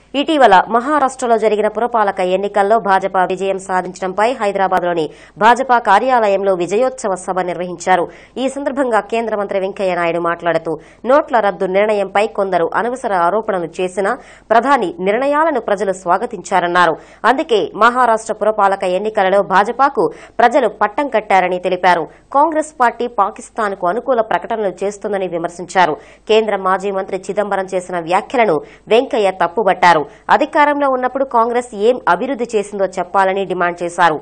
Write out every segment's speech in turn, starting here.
ఇటీవల మహారాష్ట్రలో జరిగిన పురపాలక ఎన్నికల్లో భాజపా విజయం సాధించడంపై హైదరాబాద్లోని భాజపా కార్యాలయంలో విజయోత్సవ సభ నిర్వహించారు ఈ సందర్భంగా కేంద్ర మంత్రి వెంకయ్య నాయుడు మాట్లాడుతూ నోట్ల రద్దు నిర్ణయంపై కొందరు అనవసర ఆరోపణలు చేసినా ప్రధాని నిర్ణయాలను ప్రజలు స్వాగతించారన్నారు అందుకే మహారాష్ట్ర పురపాలక ఎన్నికలలో భాజపాకు ప్రజలు పట్టం కట్టారని తెలిపారు కాంగ్రెస్ పార్టీ పాకిస్తాన్కు అనుకూల ప్రకటనలు చేస్తుందని విమర్శించారు కేంద్ర మాజీ మంత్రి చిదంబరం చేసిన వ్యాఖ్యలను వెంకయ్య తప్పుబట్టారు అధికారంలో ఉన్నప్పుడు కాంగ్రెస్ ఏం అభివృద్ది చేసిందో చెప్పాలని డిమాండ్ చేశారు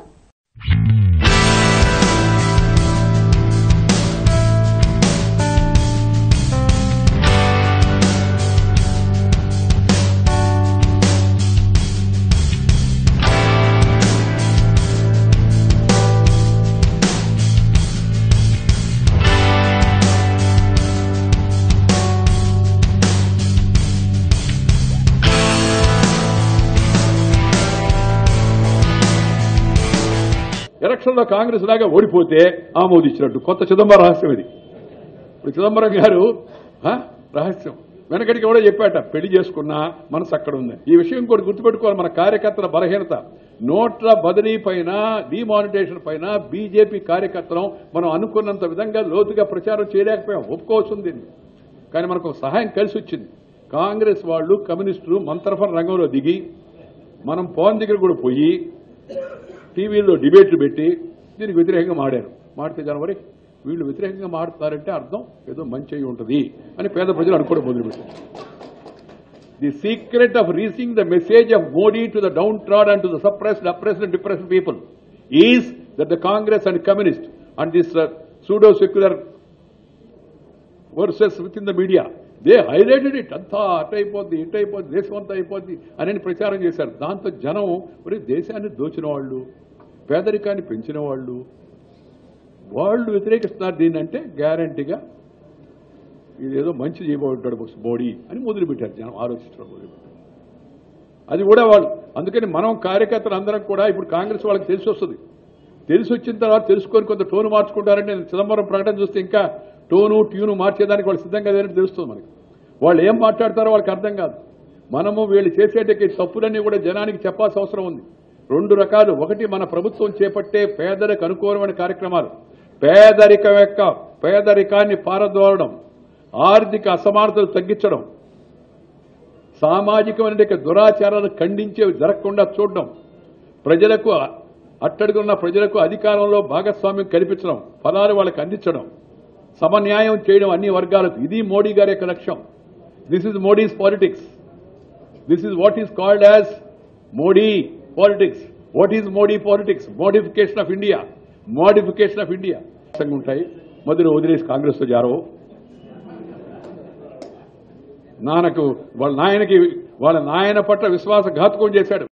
ఎలక్షన్లో కాంగ్రెస్ లాగా ఓడిపోతే ఆమోదించినట్టు కొత్త చిదంబరం రహస్యం ఇది ఇప్పుడు చిదంబరం గారు ఆ, రహస్యం వెనకటికి కూడా చెప్పాట పెళ్లి చేసుకున్నా మనసు అక్కడ ఉంది ఈ విషయం కూడా గుర్తుపెట్టుకోవాలి మన కార్యకర్తల బలహీనత నోట్ల బదిలీ పైన డిమానిటేషన్ పైన బీజేపీ కార్యకర్తలం మనం అనుకున్నంత విధంగా లోతుగా ప్రచారం చేయలేకపోయాం ఒప్పుకోవచ్చు దీన్ని కానీ మనకు ఒక సహాయం కలిసి వచ్చింది కాంగ్రెస్ వాళ్ళు కమ్యూనిస్టులు మన తరఫున రంగంలో దిగి మనం పవన్ దగ్గర కూడా పోయి టీవీల్లో డిబేట్లు పెట్టి దీనికి వ్యతిరేకంగా మాడారు మాడితే జనవరి వీళ్ళు వ్యతిరేకంగా మాడుతారంటే అర్థం ఏదో మంచి అయి ఉంటుంది అని పేద ప్రజలు అనుకోవడం మొదలుపెట్టారు the secret of reaching the message of Modi to the down trod and to the suppressed oppressed and depressed people is that the Congress and communist and this pseudo secular versus with in the media they highlighted it అంతా అటు అయిపోద్ది ఇటు అయిపోద్ది దేశం అంతా అయిపోద్ది అని ప్రచారం చేశారు దాంతో జనం మరి దేశాన్ని దోచిన వాళ్ళు పేదరికాన్ని పెంచిన వాళ్ళు వాళ్ళు వ్యతిరేకిస్తున్నారు దీన్ని అంటే గ్యారంటీగా ఇదేదో మంచి చేయబోతాడు మోడీ అని మొదలుపెట్టారు జనం ఆలోచించడం మొదలుపెట్టారు అది కూడా వాళ్ళు అందుకని మనం కార్యకర్తలు అందరం కూడా ఇప్పుడు కాంగ్రెస్ వాళ్ళకి తెలిసి వస్తుంది తెలిసి వచ్చిన తర్వాత తెలుసుకొని కొంత టోను మార్చుకుంటారంటే నేను చిదంబరం ప్రకటన చూస్తే ఇంకా టోను ట్యూను మార్చేదానికి వాళ్ళు సిద్ధంగా లేదని తెలుస్తుంది మనకి వాళ్ళు ఏం మాట్లాడతారో వాళ్ళకి అర్థం కాదు మనము వీళ్ళు చేసేటకి తప్పులన్నీ కూడా జనానికి చెప్పాల్సిన అవసరం ఉంది రెండు రకాలు ఒకటి మన ప్రభుత్వం చేపట్టే పేదలకు అనుకూలమైన కార్యక్రమాలు పేదరికం యొక్క పేదరికాన్ని పారదోలడం ఆర్థిక అసమానతలు తగ్గించడం సామాజికమైన దురాచారాలు ఖండించే జరగకుండా చూడడం ప్రజలకు అట్టడుగున్న ప్రజలకు అధికారంలో భాగస్వామ్యం కల్పించడం ఫలాలు వాళ్ళకి అందించడం సమన్యాయం చేయడం అన్ని వర్గాలకు ఇది మోడీ గారి యొక్క లక్ష్యం this is Modi's politics this is what is called as Modi politics what is Modi politics modification of India modification of India ఉంటాయి మొదలు వదిలేసి కాంగ్రెస్తో జారవు నాన్నకు వాళ్ళ నాయనకి వాళ్ళ నాయన పట్ల విశ్వాసఘాతకం చేశాడు